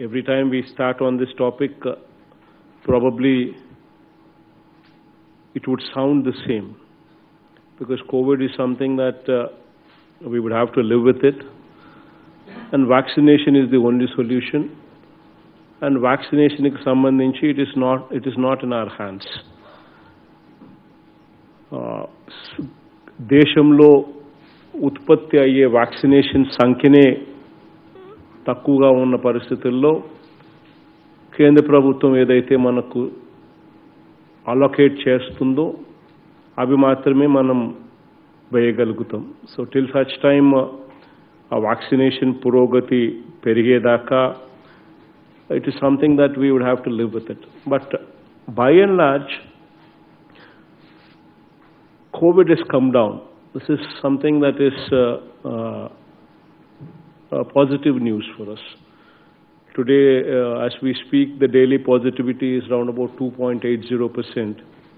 every time we start on this topic, uh, probably it would sound the same because COVID is something that uh, we would have to live with it, and vaccination is the only solution. And vaccination కి సంబంధించి it is not it is not in our hands. Uh, s- దేశంలో ఉత్పత్తి అయ్యే vaccination సంఖ్యనే తక్కువగా ఉన్న పరిస్థితుల్లో కేంద్ర ప్రభుత్వం ఏదైతే మనకు అలొకేట్ చేస్తుందో అవి మాత్రమే మనం వేయగలుగుతాం సో టిల్ సచ్ టైమ్ ఆ వ్యాక్సినేషన్ పురోగతి పెరిగేదాకా it is something that we would have to live with it. But by and large, COVID has come down. This is something that is uh, uh, uh, positive news for us. Today, uh, as we speak, the daily positivity is around about 2.80%.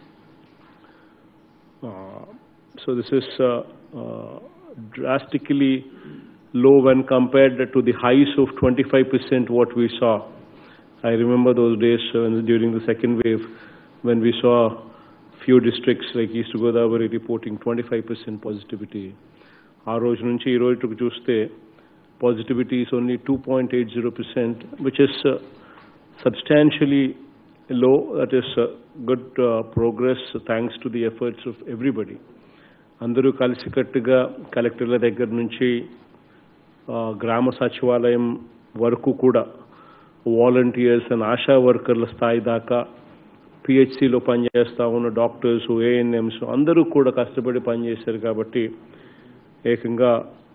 Uh, so this is uh, uh, drastically low when compared to the highs of 25% what we saw. I remember those days when, during the second wave when we saw few districts like East Godavari reporting 25% positivity. ఆ రోజు నుంచి ఈ రోజుకు చూస్తే positivity is only 2.80%, which is uh, substantially low. That is uh, good uh, progress thanks to the efforts of everybody. అందరూ కలిసికట్టుగా కలెక్టర్ల దగ్గర నుంచి ఆ, గ్రామ సచివాలయం వరకు కూడా వాలంటీర్స్ అండ్ ఆశా వర్కర్ల స్థాయి దాకా పిహెచ్సిలో పనిచేస్తా ఉన్న డాక్టర్స్ ఏఎన్ఎంస్ అందరూ కూడా కష్టపడి పనిచేశారు కాబట్టి ఏకంగా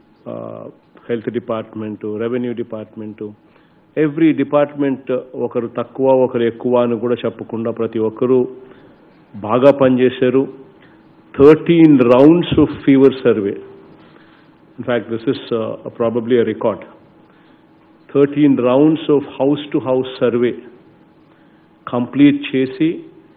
health department revenue department every department ఒకరు తక్కువ ఒకరు ఎక్కువ అని కూడా చెప్పకుండా ప్రతి ఒక్కరూ బాగా పనిచేశారు thirteen rounds of fever survey in fact this is probably a record thirteen rounds of house to house survey complete చేసి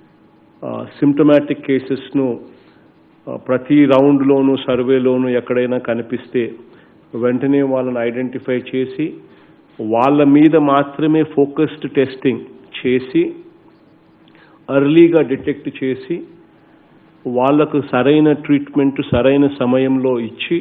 సిమ్టమాటిక్ కేసెస్ను ప్రతి రౌండ్లోనూ సర్వేలోనూ ఎక్కడైనా కనిపిస్తే వెంటనే వాళ్ళని ఐడెంటిఫై చేసి వాళ్ళ మీద మాత్రమే ఫోకస్డ్ టెస్టింగ్ చేసి అర్లీగా డిటెక్ట్ చేసి వాళ్లకు సరైన ట్రీట్మెంట్ సరైన సమయంలో ఇచ్చి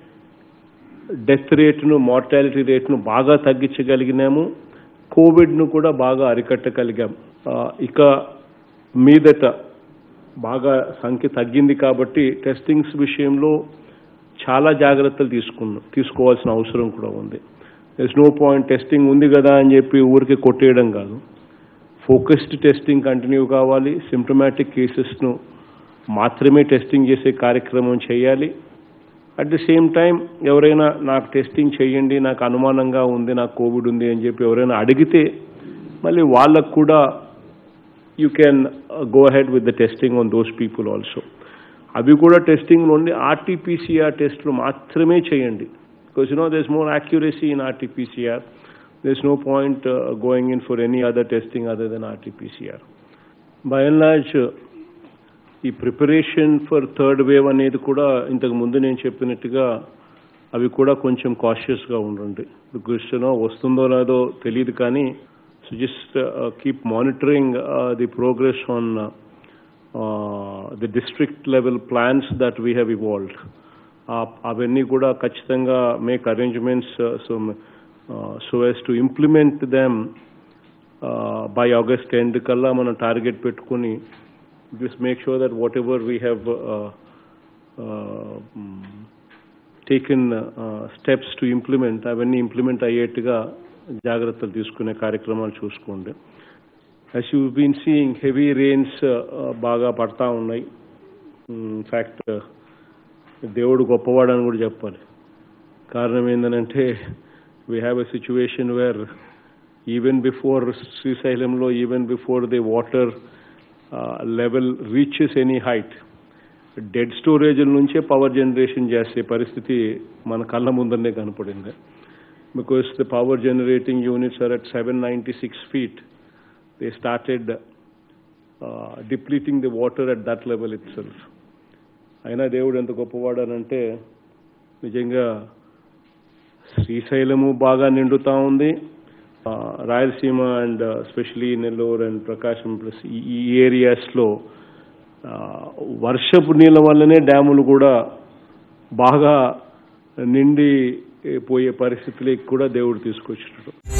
డెత్ రేటును మార్టాలిటీ రేటును బాగా తగ్గించగలిగినాము కోవిడ్ను కూడా బాగా అరికట్టగలిగాం ఆ, ఇక మీదట బాగా సంఖ్య తగ్గింది కాబట్టి టెస్టింగ్స్ విషయంలో చాలా జాగ్రత్తలు తీసుకున్నాం తీసుకోవాల్సిన అవసరం కూడా ఉంది దెస్ నో పాయింట్ టెస్టింగ్ ఉంది కదా అని చెప్పి ఊరికి కొట్టేయడం కాదు ఫోకస్డ్ టెస్టింగ్ కంటిన్యూ కావాలి సిమ్టమాటిక్ కేసెస్ను మాత్రమే టెస్టింగ్ చేసే కార్యక్రమం చేయాలి అట్ ది సేమ్ టైం ఎవరైనా నాకు టెస్టింగ్ చేయండి నాకు అనుమానంగా ఉంది నాకు కోవిడ్ ఉంది అని చెప్పి ఎవరైనా అడిగితే మళ్ళీ వాళ్ళకు కూడా you can go ahead with the testing on those people also అవి కూడా టెస్టింగ్ నుండి ఆర్టీపీసీఆర్ టెస్టులు మాత్రమే చేయండి because you know there's more accuracy in RTPCR there's no point going in for any other testing other than RTPCR by and large ఈ preparation for third wave అనేది కూడా ఇంతకు ముందు నేను చెప్పినట్టుగా అవి కూడా కొంచెం కాషియస్గా ఉండండి బికాస్ యూనో వస్తుందో లేదో తెలియదు కానీ so just keep monitoring the progress on the district level plans that we have evolved అవన్నీ కూడా ఖచ్చితంగా make arrangements so so as to implement them by August end కల్లా మనం టార్గెట్ పెట్టుకుని just make sure that whatever we have uh, uh, mm, taken uh, steps to implement అవన్నీ implement అయ్యేట్టుగా జాగ్రత్తలు తీసుకునే కార్యక్రమాలు చూసుకోండి as you been seeing heavy rains బాగా పడతా ఉన్నాయి ఇన్ఫ్యాక్ట్ దేవుడు గొప్పవాడు అని కూడా చెప్పాలి కారణం ఏంటంటే we have a situation where even before శ్రీశైలంలో even before the water level reaches any height dead storage నుంచే పవర్ జనరేషన్ చేసే పరిస్థితి మన కళ్ళ ముందరనే కనపడింది because the power generating units are at seven ninety six feet they started depleting the water at that level itself అయినా దేవుడు ఎంత గొప్పవాడనంటే నిజంగా శ్రీశైలము బాగా నిండుతా ఉంది Rayalaseema and specially Nellore and Prakasam plus ఈ ఏరియాస్లో వర్షపు నీళ్ళ వల్లనే డ్యాములు కూడా బాగా నిండి పోయే పరిస్థితులకి కూడా దేవుడు తీసుకొచ్చినాడు